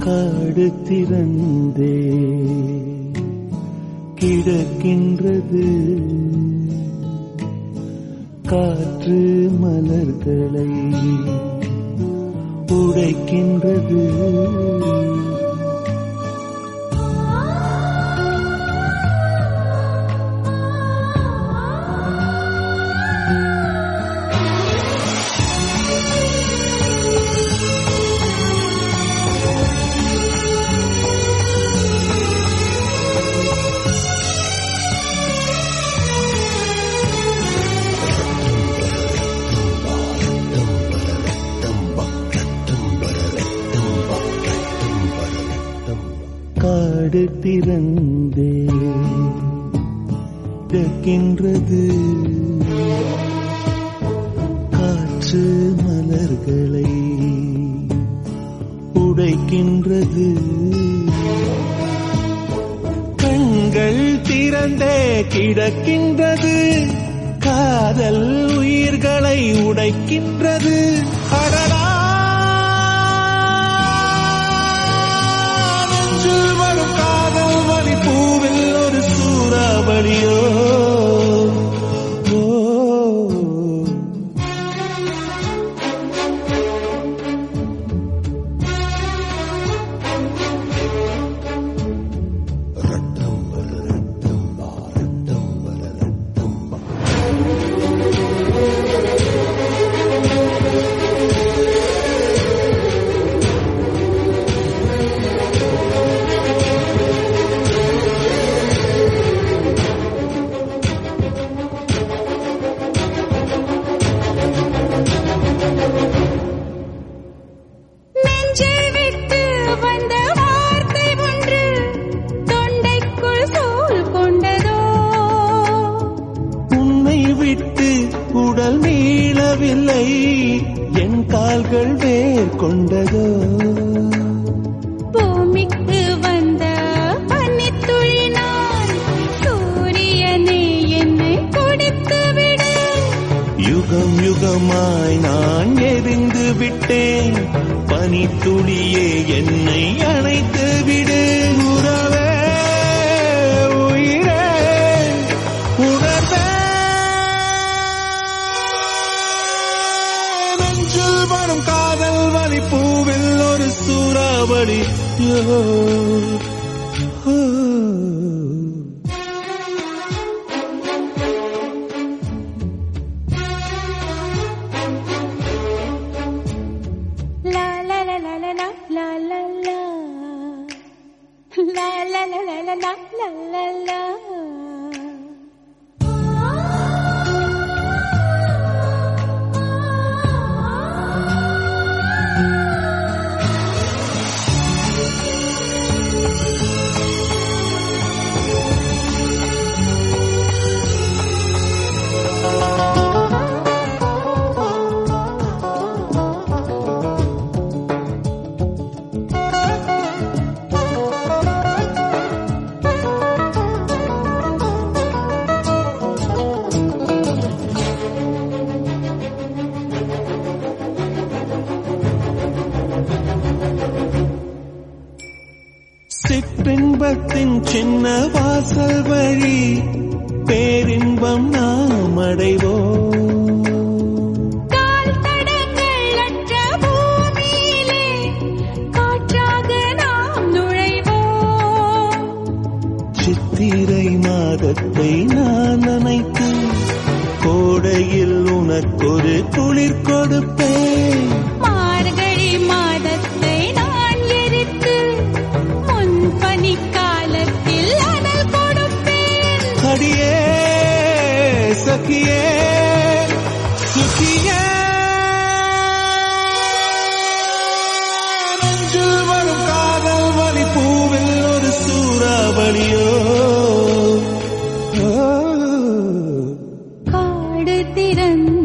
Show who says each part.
Speaker 1: காடு திறந்தே கிடக்கின்றது காற்று மலர்களை உடைக்கின்றது காடு திறந்தே கிடக்கின்றது காற்று மலர்களை உடைக்கின்றது கண்கள் திறந்தே கிடக்கின்றது காதல் உயிர்களை உடைக்கின்றது அடடா நெஞ்சில் வரும் காதல் வலி பூவில் ஒரு சூறாவளியோ ஓ
Speaker 2: நெஞ்சை விட்டு வந்த வார்த்தை ஒன்று தொண்டைக்குள் சூழ் கொண்டதோ
Speaker 1: உன்னை விட்டு உடல் மீளவில்லை என் கால்கள் வேர் கொண்டதோ
Speaker 2: பூமிக்கு வந்த பனித்துளி நான் சூரியனே என்னை குடித்து விடு
Speaker 1: யுகம் யுகமாய் நான் எரிந்து விட்டேன் பனித்துளியே என்னை அணைத்து விடு உறவே உயிரே உணர்வே நெஞ்சில் வரும் காதல் வலி பூவில் ஒரு சூறாவளி யோ ஓ.
Speaker 2: லா லா லா லா லா லா லா லா லா லா லா லா லா லா லா லா லா லா
Speaker 1: சிற்றின்பத்தின் சின்ன வாசல் வழி பேரின்பம் நாம் அடைவோம்
Speaker 2: கால் தடங்கள் அற்ற பூமியிலே காற்றாக நாம் நுழைவோம்
Speaker 1: சித்திரை மாதத்தை நான் நினைத்து கோடையில் உனக்கொரு குளிர் கொடுப்பேன்
Speaker 2: மார்கழி மாதத்தை நான் எரித்து முன் பனிக்காலத்தில் அனல் கொடுப்பேன்
Speaker 1: அடியே சகியே சுகியே நெஞ்சில் வரும் காதல் வலி பூவில் ஒரு சூறாவளியோ ஓ.
Speaker 2: காடு திறந்த